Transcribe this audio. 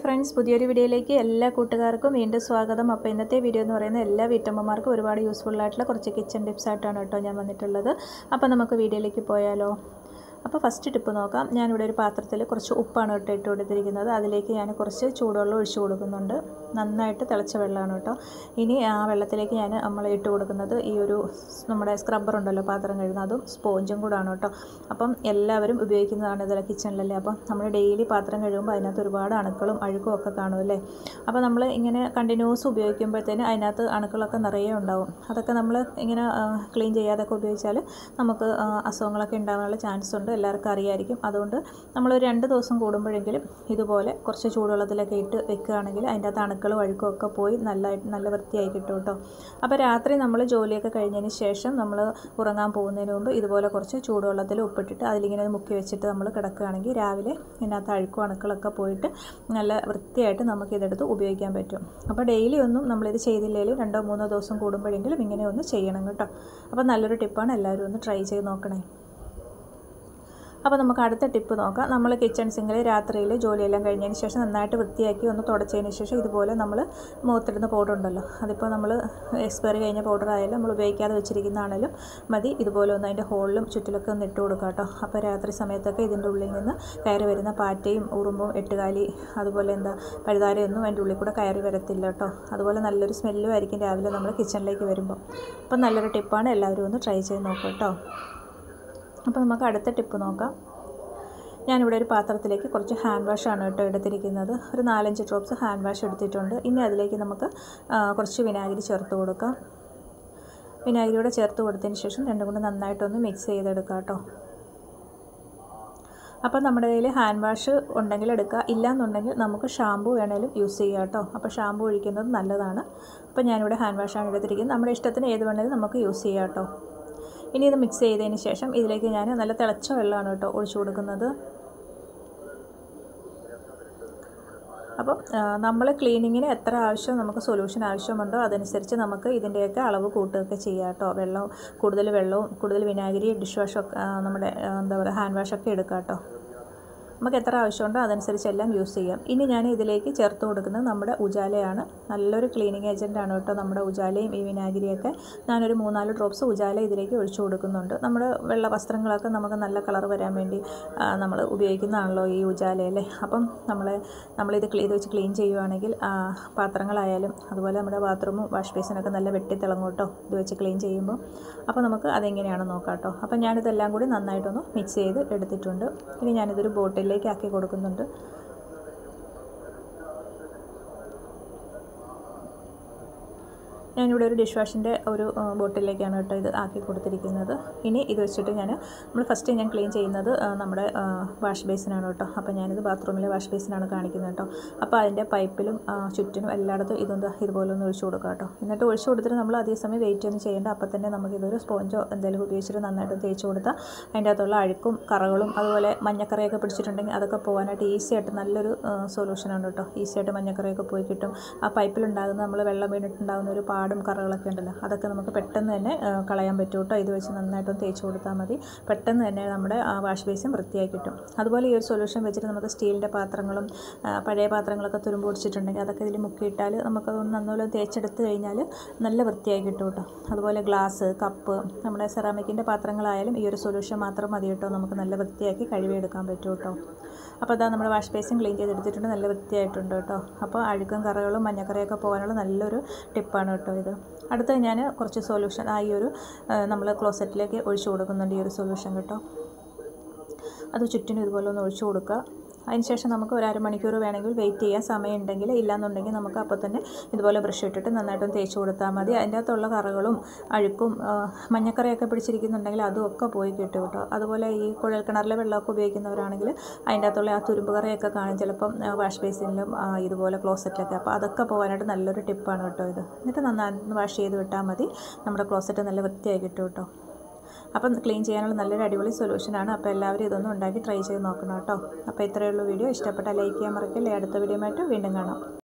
friends പുതിയൊരു വീഡിയോയിലേക്ക് എല്ലാ കൂട്ടുകാർക്കും വീണ്ടും സ്വാഗതം അപ്പോൾ ഇന്നത്തെ വീഡിയോ എന്ന് പറയുന്നത് എല്ലാ വീട്ടമ്മമാർക്കും ഒരുപാട് യൂസ്ഫുൾ ആയിട്ടുള്ള കുറച്ച് കിച്ചൺ ടിപ്സ് ആയിട്ടാണ് കേട്ടോ ഞാൻ വന്നിട്ടുള്ളത് അപ്പോൾ നമുക്ക് വീഡിയോയിലേക്ക് പോയാലോ അപ്പോൾ ഫസ്റ്റ് ടിപ്പ് നോക്കാം ഞാനിവിടെ ഒരു പാത്രത്തിൽ കുറച്ച് ഉപ്പാണ് കേട്ടോ ഇട്ട് കൊടുത്തിരിക്കുന്നത് അതിലേക്ക് ഞാൻ കുറച്ച് ചൂടുവെള്ളം ഒഴിച്ചു കൊടുക്കുന്നുണ്ട് നന്നായിട്ട് തിളച്ച വെള്ളമാണ് കേട്ടോ ഇനി ആ വെള്ളത്തിലേക്ക് ഞാൻ നമ്മൾ ഇട്ട് കൊടുക്കുന്നത് ഈ ഒരു നമ്മുടെ സ്ക്രബ്ബർ ഉണ്ടല്ലോ പാത്രം കഴുകുന്ന അതും സ്പോഞ്ചും കൂടാണ് കേട്ടോ അപ്പം എല്ലാവരും ഉപയോഗിക്കുന്നതാണ് ഇതിലെ കിച്ചണിലല്ലേ അപ്പം നമ്മൾ ഡെയിലി പാത്രം കഴുകുമ്പോൾ അതിനകത്ത് ഒരുപാട് അണുക്കളും അഴുക്കും ഒക്കെ കാണുമല്ലേ അപ്പോൾ നമ്മൾ ഇങ്ങനെ കണ്ടിന്യൂസ് ഉപയോഗിക്കുമ്പോഴത്തേന് അതിനകത്ത് അണുക്കളൊക്കെ നിറയെ ഉണ്ടാവും അതൊക്കെ നമ്മൾ ഇങ്ങനെ ക്ലീൻ ചെയ്യാതൊക്കെ ഉപയോഗിച്ചാൽ നമുക്ക് ആ, അസുഖങ്ങളൊക്കെ ഉണ്ടാകാനുള്ള ചാൻസ് ഉണ്ട് എല്ലാവർക്കും അറിയായിരിക്കും അതുകൊണ്ട് നമ്മൾ ഒരു രണ്ട് ദിവസം കൂടുമ്പോഴെങ്കിലും ഇതുപോലെ കുറച്ച് ചൂടുവെള്ളത്തിലൊക്കെ ഇട്ട് വെക്കുകയാണെങ്കിൽ അതിൻ്റെ അകത്ത് അണുക്കളും അഴുക്കും ഒക്കെ പോയി നല്ല നല്ല വൃത്തിയായി കിട്ടും കേട്ടോ അപ്പോൾ രാത്രി നമ്മൾ ജോലിയൊക്കെ കഴിഞ്ഞതിന് ശേഷം നമ്മൾ ഉറങ്ങാൻ പോകുന്നതിന് മുമ്പ് ഇതുപോലെ കുറച്ച് ചൂടുവെള്ളത്തിൽ ഉപ്പിട്ടിട്ട് അതിലിങ്ങനെ മുക്കി വെച്ചിട്ട് നമ്മൾ കിടക്കുകയാണെങ്കിൽ രാവിലെ ഇതിനകത്ത് അഴുക്കും അണുക്കളൊക്കെ പോയിട്ട് നല്ല വൃത്തിയായിട്ട് നമുക്ക് ഇതെടുത്ത് ഉപയോഗിക്കാൻ പറ്റും അപ്പോൾ ഡെയിലി ഒന്നും നമ്മളിത് ചെയ്തില്ലെങ്കിലും രണ്ടോ മൂന്നോ ദിവസം കൂടുമ്പോഴെങ്കിലും ഇങ്ങനെ ഒന്ന് ചെയ്യണം കേട്ടോ അപ്പോൾ നല്ലൊരു ടിപ്പാണ് എല്ലാവരും ഒന്ന് ട്രൈ ചെയ്ത് നോക്കണേ അപ്പോൾ നമുക്ക് അടുത്ത ടിപ്പ് നോക്കാം നമ്മൾ കിച്ചൺ സിങ്കിൽ രാത്രിയിൽ ജോലിയെല്ലാം കഴിഞ്ഞതിന് ശേഷം നന്നായിട്ട് വൃത്തിയാക്കി ഒന്ന് തുടച്ചതിന് ശേഷം ഇതുപോലെ നമ്മൾ മുഖത്തിടുന്ന പൗഡർ ഉണ്ടല്ലോ അതിപ്പോൾ നമ്മൾ എക്സ്പയറി കഴിഞ്ഞ പൗഡർ ആയാലും നമ്മൾ ഉപയോഗിക്കാതെ വെച്ചിരിക്കുന്നതാണേലും മതി ഇതുപോലെ ഒന്ന് അതിൻ്റെ ഹോളിലും ചുറ്റിലൊക്കെ ഒന്ന് ഇട്ട് കൊടുക്കുക കേട്ടോ അപ്പോൾ രാത്രി സമയത്തൊക്കെ ഇതിൻ്റെ ഉള്ളിൽ നിന്ന് കയറി വരുന്ന പാറ്റയും ഉറുമ്പും എട്ടുകാലി അതുപോലെ എന്താ പഴുതാരയൊന്നും അതിൻ്റെ ഉള്ളിൽ കൂടെ കയറി വരത്തില്ല കേട്ടോ അതുപോലെ നല്ലൊരു സ്മെല്ലും ആയിരിക്കും രാവിലെ നമ്മൾ കിച്ചണിലേക്ക് വരുമ്പോൾ അപ്പോൾ നല്ലൊരു ടിപ്പാണ് എല്ലാവരും ഒന്ന് ട്രൈ ചെയ്ത് നോക്കാം കേട്ടോ അപ്പോൾ നമുക്ക് അടുത്ത ടിപ്പ് നോക്കാം ഞാനിവിടെ ഒരു പാത്രത്തിലേക്ക് കുറച്ച് ഹാൻഡ് വാഷാണ് കേട്ടോ എടുത്തിരിക്കുന്നത് ഒരു നാലഞ്ച് ഡ്രോപ്സ് ഹാൻഡ് വാഷ് എടുത്തിട്ടുണ്ട് ഇനി അതിലേക്ക് നമുക്ക് ആ, കുറച്ച് വിനാഗിരി ചേർത്ത് കൊടുക്കാം വിനാഗിരിയോടെ ചേർത്ത് കൊടുത്തതിന് ശേഷം രണ്ടും കൂടെ നന്നായിട്ടൊന്ന് മിക്സ് ചെയ്തെടുക്കാം കേട്ടോ അപ്പോൾ നമ്മുടെ കയ്യിൽ ഹാൻഡ് വാഷ് ഉണ്ടെങ്കിൽ എടുക്കുക ഇല്ലയെന്നുണ്ടെങ്കിൽ നമുക്ക് ഷാമ്പു വേണേലും യൂസ് ചെയ്യാം കേട്ടോ അപ്പോൾ ഷാമ്പു ഒഴിക്കുന്നത് നല്ലതാണ് അപ്പോൾ ഞാനിവിടെ ഹാൻഡ് വാഷാണ് എടുത്തിരിക്കുന്നത് നമ്മുടെ ഇഷ്ടത്തിന് ഏത് വേണേലും നമുക്ക് യൂസ് ചെയ്യാം കേട്ടോ ഇനി ഇത് മിക്സ് ചെയ്തതിന് ശേഷം ഇതിലേക്ക് ഞാൻ നല്ല തിളച്ച വെള്ളമാണ് കേട്ടോ ഒഴിച്ചു കൊടുക്കുന്നത് അപ്പം നമ്മൾ ക്ലീനിങ്ങിന് എത്ര ആവശ്യം നമുക്ക് സൊല്യൂഷൻ ആവശ്യമുണ്ടോ അതനുസരിച്ച് നമുക്ക് ഇതിൻ്റെയൊക്കെ അളവ് കൂട്ടുകയൊക്കെ ചെയ്യാം കേട്ടോ വെള്ളം കൂടുതൽ വെള്ളവും കൂടുതൽ വിനാഗിരി ഡിഷ് വാഷൊക്കെ ആ, നമ്മുടെ ആ, എന്താ പറയുക ഹാൻഡ് വാഷൊക്കെ എടുക്കാം കേട്ടോ നമുക്ക് എത്ര ആവശ്യമുണ്ടോ അതനുസരിച്ച് എല്ലാം യൂസ് ചെയ്യാം ഇനി ഞാൻ ഇതിലേക്ക് ചേർത്ത് കൊടുക്കുന്നത് നമ്മുടെ ഉജാലയാണ് നല്ലൊരു ക്ലീനിങ് ഏജൻറ്റാണ് കേട്ടോ നമ്മുടെ ഉജാലയും ഈ വിനാഗിരിയൊക്കെ ഞാനൊരു മൂന്നാല് ഡ്രോപ്സ് ഉജാല ഇതിലേക്ക് ഒഴിച്ചു കൊടുക്കുന്നുണ്ട് നമ്മുടെ വെള്ള വസ്ത്രങ്ങളൊക്കെ നമുക്ക് നല്ല കളർ വരാൻ വേണ്ടി നമ്മൾ ഉപയോഗിക്കുന്നതാണല്ലോ ഈ ഉജാലയല്ലേ അപ്പം നമ്മൾ നമ്മളിത് ക്ലീ ഇത് വെച്ച് ക്ലീൻ ചെയ്യുവാണെങ്കിൽ ആ, പാത്രങ്ങളായാലും അതുപോലെ നമ്മുടെ ബാത്റൂമും വാഷ് ബേസിനൊക്കെ നല്ല വെട്ടിത്തിളങ്ങും കേട്ടോ ഇത് വെച്ച് ക്ലീൻ ചെയ്യുമ്പോൾ അപ്പോൾ നമുക്ക് അതെങ്ങനെയാണെന്ന് നോക്കാം കേട്ടോ അപ്പം ഞാനിതെല്ലാം കൂടി നന്നായിട്ടൊന്ന് മിക്സ് ചെയ്ത് എടുത്തിട്ടുണ്ട് ഇനി ഞാനിതൊരു ബോട്ടിലേക്ക് ആക്കി കൊടുക്കുന്നുണ്ട് ഞാനിവിടെ ഒരു ഡിഷ് വാഷിൻ്റെ ഒരു ആ, ബോട്ടിലേക്കാണ് കേട്ടോ ഇത് ആക്കി കൊടുത്തിരിക്കുന്നത് ഇനി ഇത് വെച്ചിട്ട് ഞാൻ നമ്മൾ ഫസ്റ്റ് ഞാൻ ക്ലീൻ ചെയ്യുന്നത് ആ, നമ്മുടെ ആ, വാഷ് ബേസിനാണ് കേട്ടോ അപ്പോൾ ഞാനിത് ബാത്റൂമിലെ വാഷ് ബേസിനാണ് കാണിക്കുന്നത് കേട്ടോ അപ്പോൾ അതിൻ്റെ പൈപ്പിലും ആ, ചുറ്റിനും എല്ലായിടത്തും ഇതൊന്ന് ഇതുപോലെ ഒന്ന് ഒഴിച്ചു കൊടുക്കുക കേട്ടോ എന്നിട്ട് ഒഴിച്ചു കൊടുത്തിട്ട് നമ്മൾ അതേ സമയം വെയിറ്റ് ഒന്നും ചെയ്യേണ്ട അപ്പോൾ തന്നെ നമുക്ക് ഇതൊരു സ്പോഞ്ചോ എന്തെങ്കിലും ഉപയോഗിച്ചിട്ട് നന്നായിട്ട് തേച്ച് കൊടുത്താൽ അതിൻ്റെ അകത്തുള്ള അഴുക്കും കറകളും അതുപോലെ മഞ്ഞക്കറയൊക്കെ പിടിച്ചിട്ടുണ്ടെങ്കിൽ അതൊക്കെ പോകാനായിട്ട് ഈസി ആയിട്ട് നല്ലൊരു സൊല്യൂഷനാണ് കേട്ടോ ഈസി ആയിട്ട് മഞ്ഞക്കറയൊക്കെ പോയി കിട്ടും ആ പൈപ്പിലുണ്ടാകുന്ന നമ്മൾ വെള്ളം വീണിട്ടുണ്ടാകുന്ന ഒരു പാടും കറകളൊക്കെ ഉണ്ടല്ലോ അതൊക്കെ നമുക്ക് പെട്ടെന്ന് തന്നെ ആ, കളയാൻ പറ്റും കേട്ടോ ഇത് വെച്ച് നന്നായിട്ടൊന്ന് തേച്ച് കൊടുത്താൽ മതി പെട്ടെന്ന് തന്നെ നമ്മുടെ ആ വാഷ് ബേസും വൃത്തിയായി കിട്ടും അതുപോലെ ഈ ഒരു സൊല്യൂഷൻ വെച്ചിട്ട് നമുക്ക് സ്റ്റീലിൻ്റെ പാത്രങ്ങളും ആ, പഴയ പാത്രങ്ങളൊക്കെ തുരുമ്പ് പിടിച്ചിട്ടുണ്ടെങ്കിൽ അതൊക്കെ ഇതിൽ മുക്കിയിട്ടാൽ നമുക്കതൊന്ന് നന്നുപോലെ തേച്ചെടുത്ത് കഴിഞ്ഞാൽ നല്ല വൃത്തിയായി കിട്ടും കേട്ടോ അതുപോലെ ഗ്ലാസ് കപ്പ് നമ്മുടെ സെറാമിക്കിൻ്റെ പാത്രങ്ങളായാലും ഈ ഒരു സൊല്യൂഷൻ മാത്രം മതി കേട്ടോ നമുക്ക് നല്ല വൃത്തിയാക്കി കഴുകിയെടുക്കാൻ പറ്റും കേട്ടോ അപ്പോൾ അതാ നമ്മുടെ വാഷ് ബേസും ക്ലീൻ ചെയ്തെടുത്തിട്ടുണ്ട് നല്ല വൃത്തിയായിട്ടുണ്ട് കേട്ടോ അപ്പോൾ അഴുക്കും കറകളും മഞ്ഞക്കറയൊക്കെ പോകാനുള്ള നല്ലൊരു ടിപ്പാണ് കേട്ടോ ഇത് അടുത്ത ഞാൻ കുറച്ച് സൊല്യൂഷൻ ആ ഈ ഒരു നമ്മൾ ക്ലോസറ്റിലേക്ക് ഒഴിച്ചു കൊടുക്കുന്നുണ്ട് ഈ ഒരു സൊല്യൂഷൻ കേട്ടോ അത് ചുറ്റിനും ഇതുപോലെ ഒന്ന് ഒഴിച്ചു കൊടുക്കുക അതിനുശേഷം നമുക്ക് ഒരു അരമണിക്കൂർ വേണമെങ്കിൽ വെയിറ്റ് ചെയ്യാൻ സമയമുണ്ടെങ്കിൽ ഇല്ലാന്നുണ്ടെങ്കിൽ നമുക്ക് അപ്പോൾ തന്നെ ഇതുപോലെ ബ്രഷ് ഇട്ടിട്ട് നന്നായിട്ടൊന്ന് തേച്ച് കൊടുത്താൽ മതി അതിൻ്റെ അകത്തുള്ള കറകളും അഴുക്കും ആ, മഞ്ഞക്കറയൊക്കെ പിടിച്ചിരിക്കുന്നുണ്ടെങ്കിൽ അതും ഒക്കെ പോയി കിട്ടും കേട്ടോ അതുപോലെ ഈ കുഴൽ കിണറിലെ വെള്ളമൊക്കെ ഉപയോഗിക്കുന്നവരാണെങ്കിൽ അതിൻ്റെ അകത്തുള്ള ആ തുരുമ്പ് കറയൊക്കെ കാണും ചിലപ്പം ആ, വാഷ് ബേസിനിലും ആ, ഇതുപോലെ ക്ലോസറ്റിലൊക്കെ അപ്പോൾ അതൊക്കെ പോകാനായിട്ട് നല്ലൊരു ടിപ്പാണ് കേട്ടോ ഇത് എന്നിട്ട് നന്നായിട്ട് വാഷ് ചെയ്ത് വിട്ടാൽ മതി നമ്മുടെ ക്ലോസറ്റ് നല്ല വൃത്തിയായി കിട്ടും കേട്ടോ അപ്പം ക്ലീൻ ചെയ്യാനുള്ള നല്ലൊരു അടിപൊളി സൊല്യൂഷനാണ് അപ്പോൾ എല്ലാവരും ഇതൊന്നും ഉണ്ടാക്കി ട്രൈ ചെയ്ത് നോക്കണം കേട്ടോ അപ്പോൾ ഇത്രയുള്ള വീഡിയോ ഇഷ്ടപ്പെട്ടാൽ ലൈക്ക് ചെയ്യാൻ മറക്കില്ലേ അടുത്ത വീഡിയോ ആയിട്ട് വീണ്ടും കാണാം